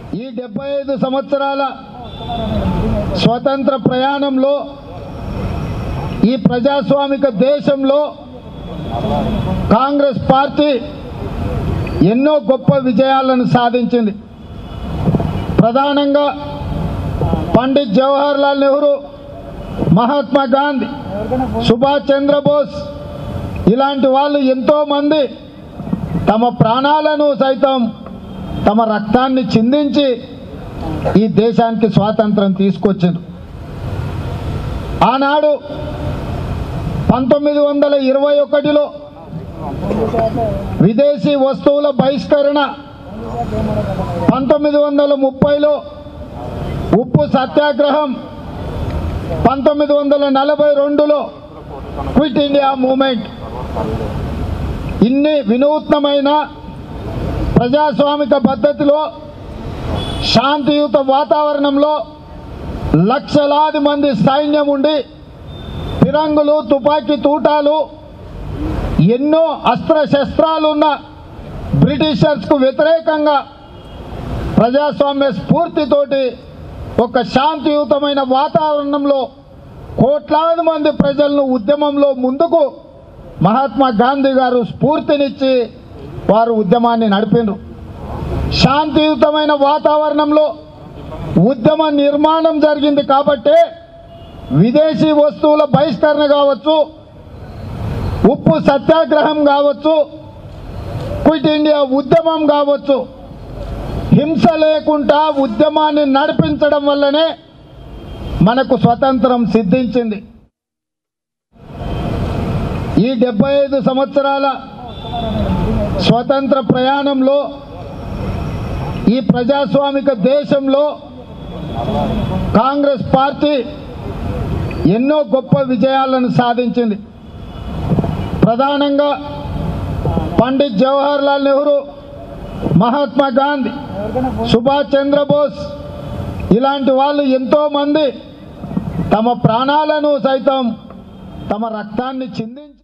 ఈ డెబ్బై ఐదు సంవత్సరాల స్వతంత్ర ప్రయాణంలో ఈ ప్రజాస్వామిక దేశంలో కాంగ్రెస్ పార్టీ ఎన్నో గొప్ప విజయాలను సాధించింది ప్రధానంగా పండిత్ జవహర్ లాల్ నెహ్రూ మహాత్మా గాంధీ సుభాష్ చంద్రబోస్ ఇలాంటి వాళ్ళు ఎంతోమంది తమ ప్రాణాలను సైతం తమ రక్తాన్ని చిందించి ఈ దేశానికి స్వాతంత్రం తీసుకొచ్చారు ఆనాడు పంతొమ్మిది వందల ఇరవై ఒకటిలో విదేశీ వస్తువుల బహిష్కరణ పంతొమ్మిది వందల ముప్పైలో ఉప్పు సత్యాగ్రహం పంతొమ్మిది వందల నలభై రెండులో క్విట్ ఇండియా మూమెంట్ ఇన్ని వినూత్నమైన ప్రజాస్వామిక పద్ధతిలో శాంతియుత వాతావరణంలో లక్షలాది మంది సైన్యం ఉండి ఫిరంగులు తుపాకీ తూటాలు ఎన్నో అస్త్రశస్త్రాలు ఉన్న బ్రిటిషర్స్కు వ్యతిరేకంగా ప్రజాస్వామ్య స్ఫూర్తితోటి ఒక శాంతియుతమైన వాతావరణంలో కోట్లాది మంది ప్రజలను ఉద్యమంలో ముందుకు మహాత్మా గాంధీ గారు స్ఫూర్తినిచ్చి వారు ఉద్యమాన్ని నడిపిండ్రు శాంతియుతమైన వాతావరణంలో ఉద్యమ నిర్మాణం జరిగింది కాబట్టే విదేశీ వస్తువుల బహిష్కరణ కావచ్చు ఉప్పు సత్యాగ్రహం కావచ్చు క్విట్ ఇండియా ఉద్యమం కావచ్చు హింస లేకుండా ఉద్యమాన్ని నడిపించడం వల్లనే మనకు స్వతంత్రం సిద్ధించింది ఈ డెబ్బై ఐదు సంవత్సరాల స్వతంత్ర ప్రయాణంలో ఈ ప్రజాస్వామిక దేశంలో కాంగ్రెస్ పార్టీ ఎన్నో గొప్ప విజయాలను సాధించింది ప్రధానంగా పండిత్ జవహర్ లాల్ నెహ్రూ మహాత్మా గాంధీ సుభాష్ చంద్రబోస్ ఇలాంటి వాళ్ళు ఎంతోమంది తమ ప్రాణాలను సైతం తమ రక్తాన్ని చిందించి